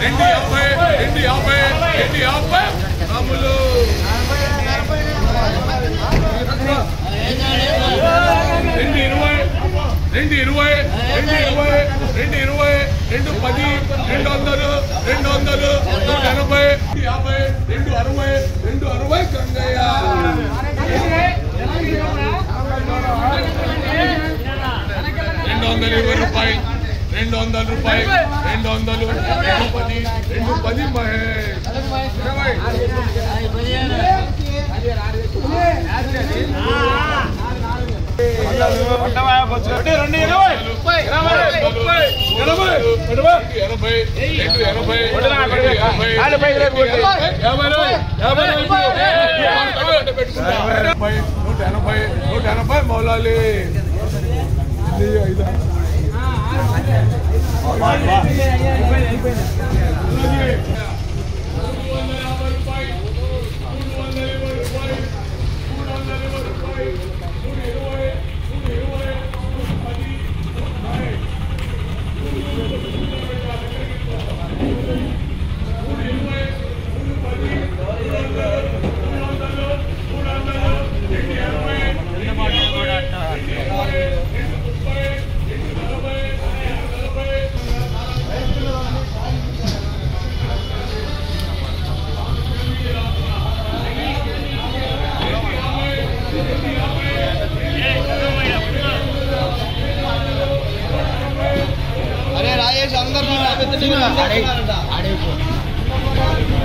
రెండు యాభై రెండు యాభై రెండు యాభై రాములు రెండు ఇరవై రెండు ఇరవై రెండు ఇరవై రెండు ఇరవై రెండు పది రెండు వందలు రెండు వందలు నూట ఎనభై రెండు యాభై రెండు అరవై రెండు అరవై గంగయ్య రెండు వందల ఇరవై రూపాయి రెండు వందల రూపాయి రెండు వందలు రెండు పది రెండు పది మహేష్ ఇరవై రెండు ఇరవై ఎనభై ఎనభై ఎనభై రెండు ఎనభై ఎనభై యాభై యాభై యాభై ఎనభై నూట ఎనభై నూట ఎనభై మౌలాలి ఇది ఐదా అరే రాజేష్ అందరు